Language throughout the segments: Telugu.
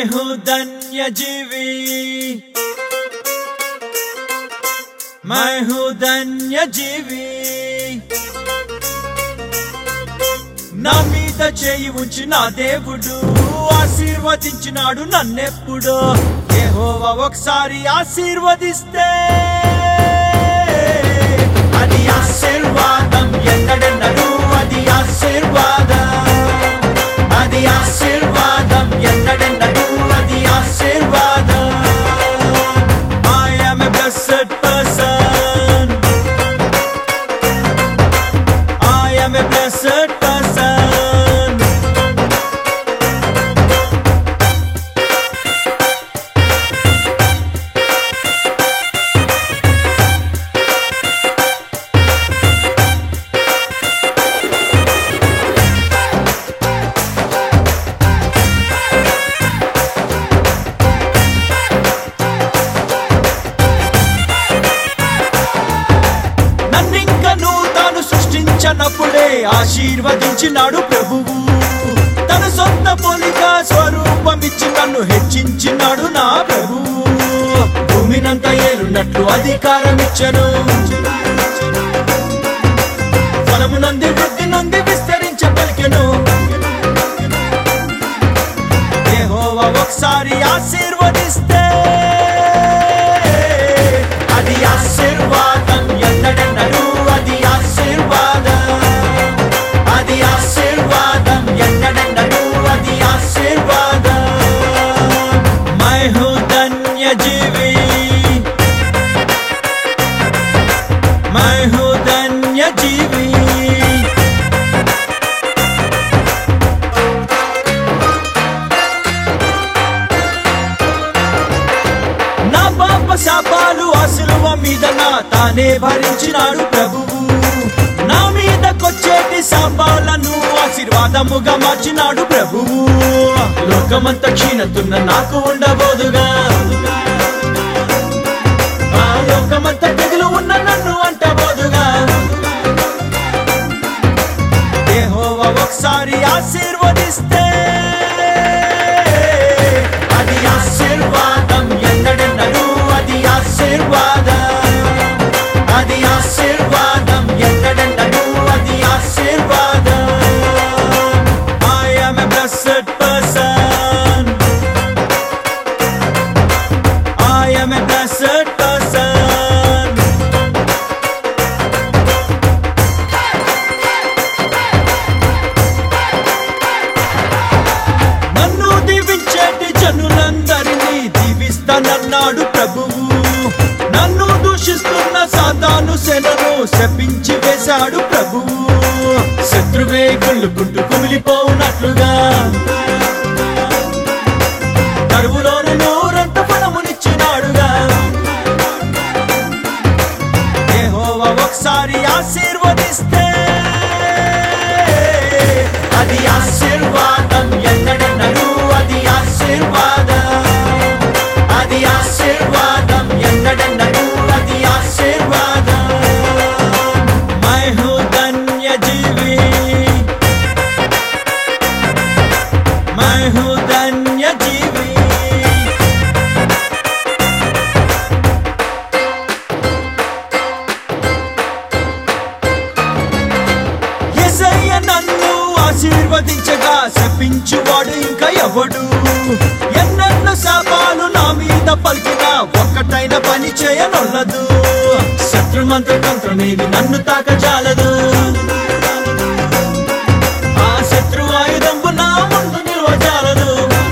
हूँ धन्य जीवी मैं हूँ धन्य జీవి నా మీద చేయి ఉంచి నా దేవుడు ఆశీర్వదించినాడు నన్నెప్పుడు యెహోవా ఒకసారి ఆశీర్వదిస్తే అది ఆశీర్వాదం ఎన్నడెన్నడు అది ఆశీర్వాదం అది ఆశీర్వాదం ఎన్నడెన్నడు అది ఆశీర్వాదం I am a blessed person I am a blessed person నన్నింకను తాను సృష్టించనప్పుడే ఆశీర్వదించినాడు ప్రభువు తన సొంత పోలిక స్వరూపమిచ్చి నన్ను హెచ్చించినాడు నా ప్రభువు భూమినంత ఏలున్నట్లు అధికారం ఇచ్చను ఫలము నంది వృద్ధి నుండి విస్తరించ పలికెను యెహోవా ఒకసారి ఆశీర్వదిస్తే అది ఆశీర్వాదం ఎన్నడెన్నడు అది ఆశీర్వాదం అది ఆశీర్వాదం ఎన్నడెన్నడు అది ఆశీర్వాదం మై హూ ధన్య జీవి మై హూ ధన్య జీవి నా పాప శాపాలు ఆ శిలువ మీద నా తానే భరించినాడు ప్రభువు నా మీదకొచ్చేటి శాపాలను ఆశీర్వాదముగా మార్చినాడు ప్రభువు లోకమంత క్షీణతున్న నాకు ఉండబోదుగా ఆ లోకమంత తెగులు ఉన్న నన్ను అంటబోదుగా యెహోవా ఒకసారి ఆశీర్వదిస్తే అది ఆశీర్వాదం ఎన్నడెన్నడు అది ఆశీర్వాదం అది ఆశీర్వాదం ఎన్నడెన్నడు అది ఆశీర్వాదం I am a blessed person I am a blessed person నన్ను దీవించేటి జనులందరినీ దీవిస్తానన్నాడు ప్రభువు నన్ను దూషిస్తున్న సాతాను సెనను శపించి వేశాడు ప్రభువు శత్రువే కుళ్ళుకుంటూ కుమిలిపోవునట్లుగా కరువులోని నూరంత ఫలమునిచ్చినాడుగా యెహోవా ఒకసారి ఆశీర్వదిస్తే అది ఆశీర్వాదం ఎన్నడెన్నడు అది ఆశీర్వాదం అది ఆశీర్వాదం ఎన్నడెన్నడు అది ఆశీర్వాదం మై హూ ధన్య జీవి మై హూ ధన్య జీవి యేసయ్య నన్ను ఆశీర్వదించగా శపించువాడు ఇంకా ఎవడు ఎన్నెన్నో శాపాలు నా మీద పలికిన ఒక్కటైన పని చేయనొల్లదు శత్రుమంత్ర తంత్రమేది నన్ను తాకజాలదు ఆ శత్రు ఆయుధంబు నా ముందు నిల్వజాలదు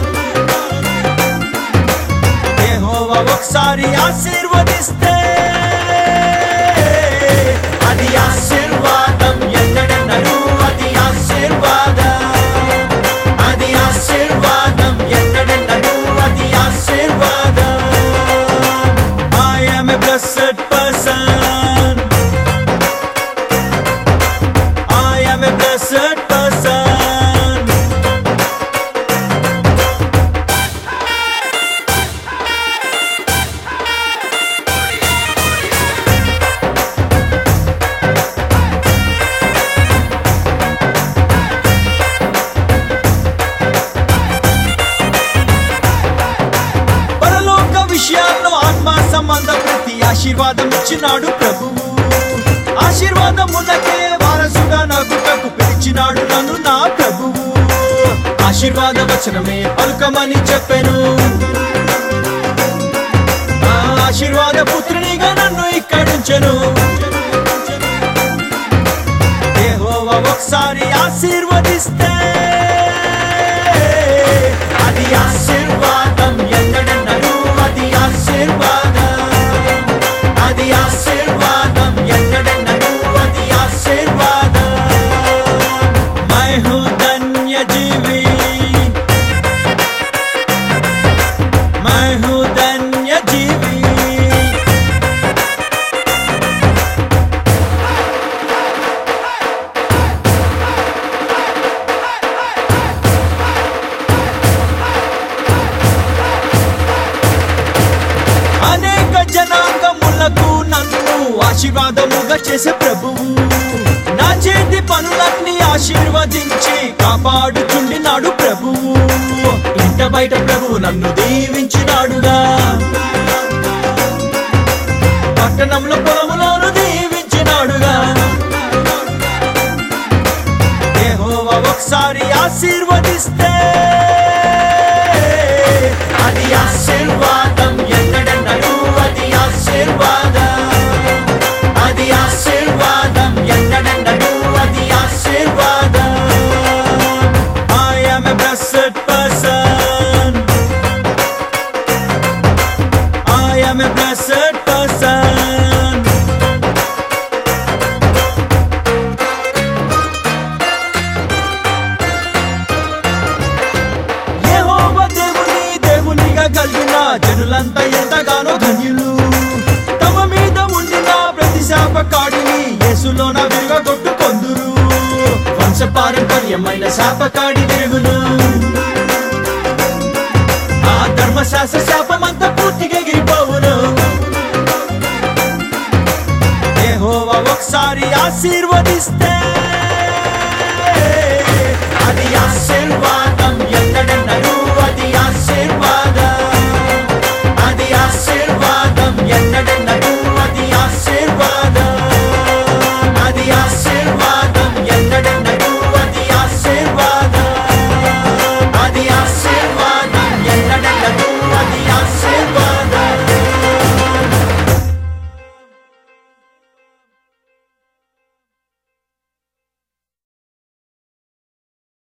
యెహోవా ఒకసారి ఆశీర్వదిస్తే అది ఆశీర్వాదం ఎన్నడెన్నడు అది ఆశీర్వాదం అది ఆశీర్వాదం ఎన్నడెన్నడు అది ఆశీర్వాదం I am a blessed person I am a blessed person విషయాల్లో ఆత్మ సంబంధ ప్రతి ఆశీర్వాదం ఇచ్చినాడు ప్రభువు ఆశీర్వాదం ఉన్నకే వారసుగా నాకు ప్రభు పిలిచినాడు నన్ను నా ప్రభువు ఆశీర్వాద వచనమే పలుకమని చెప్పెను ఆ ఆశీర్వాద పుత్రునిగా నన్ను ఇక్కడుంచెను యెహోవా ఒకసారి ఆశీర్వదిస్తే అది ఆశీర్వాదం ఎన్నడన్నను అది ఆశీర్వాదం అది ఆశీర్వాదం ఎన్నడన్నను అది ఆశీర్వాదం मैं हूँ धन्य जीवी मैं हूँ धन्य जीवी అనేక జనాంగములకు నన్ను ఆశీర్వాదముగా చేసే ప్రభువు నా చేతి పనులన్నీ ఆశీర్వదించి కాపాడుచుండినాడు ప్రభువు ఇంట బయట ప్రభువు నన్ను దీవించినాడుగా పట్టణంలో పొలములోను దీవించినాడుగా యెహోవా ఒకసారి ఆశీర్వదిస్తే అది ఆశీర్వాదం ఎన్నడన్నను అది ఆశీర్వాదం అది ఆశీర్వాదం ఎన్నడన్నను అది ఆశీర్వాదం I am a blessed person I am a blessed person యెహోవా దేవుని దేవునిగా కలిగిన జనులంతా ఎంతగానో ధన్యులు తమ మీద ఉండిన ప్రతి శాపకాడిని యేసులోన విరగొట్టు కొందురు వంశ పారంపర్యమైన శాపకాడి విరుగును ఆ ధర్మశాస్త్ర శాప